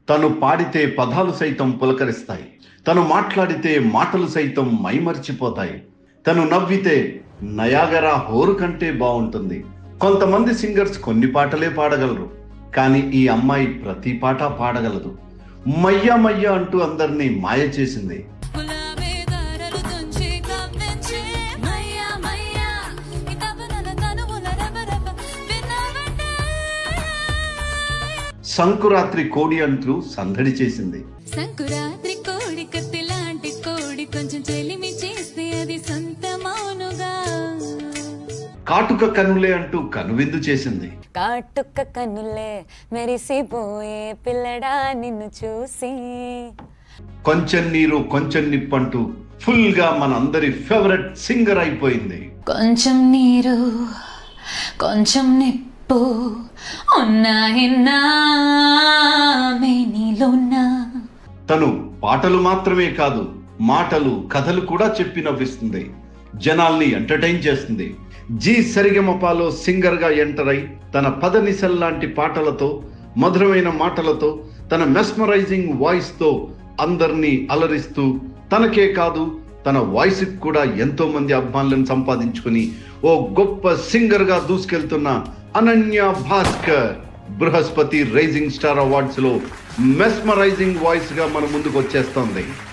తను పాడితే పదాలు సైతం పులకరిస్తాయి తను మాట్లాడితే మాటలు సైతం మైమరిచిపోతాయి తను నవ్వితే నయాగరా హోరు కంటే బాగుంటుంది కొంతమంది సింగర్స్ కొన్ని పాటలే పాడగలరు కానీ ఈ అమ్మాయి ప్రతి పాట పాడగలదు మయ్య మయ్య అంటూ అందరినీ మాయ చేసింది గులాబీ దారలు తుంచి కవ్వించి మయ్యా మయ్యా ఈ తపనల తనువుల రబరబ విన్నావంటే సంకురాత్రి కోడి అంటూ సందడి చేసింది సంకురాత్రి కోడి కత్తి లాంటి కోడి కొంచెం చెలిమి చేస్తే అది సొంతమౌనుగా కాటుక కన్నులే అంటూ కనువిందు చేసింది కాటుక కన్నులే మెరిసిపోయే పిల్లడా నిన్ను చూసి కొంచెం నీరు కొంచెం నిప్పంటూ ఫుల్ గా మనందరి ఫేవరెట్ సింగర్ అయిపోయింది కొంచెం నీరు కొంచెం నిప్పు ఉన్నాయిన్నా మేనిలోనా తను పాటలు మాత్రమే కాదు మాటలు కథలు కూడా చెప్పి నవ్విస్తుంది జనాల్ని ఎంటర్టైన్ చేస్తుంది జీ సరిగమపాలో సింగర్ గా ఎంటర్ అయి తన పదనిసల్ లాంటి పాటలతో మధురమైన మాటలతో తన మెస్మరైజింగ్ వాయిస్ తో అందరినీ అలరిస్తూ తనకే కాదు తన వాయిస్ కూడా ఎంతో మంది అభిమానులను సంపాదించుకుని ఓ గొప్ప సింగర్ గా దూసుకెళ్తున్న Ananya Bhaskar Brihaspati rising star awards లో మెస్మరైజింగ్ వాయిస్ గా మన ముందుకు వచ్చేస్తోంది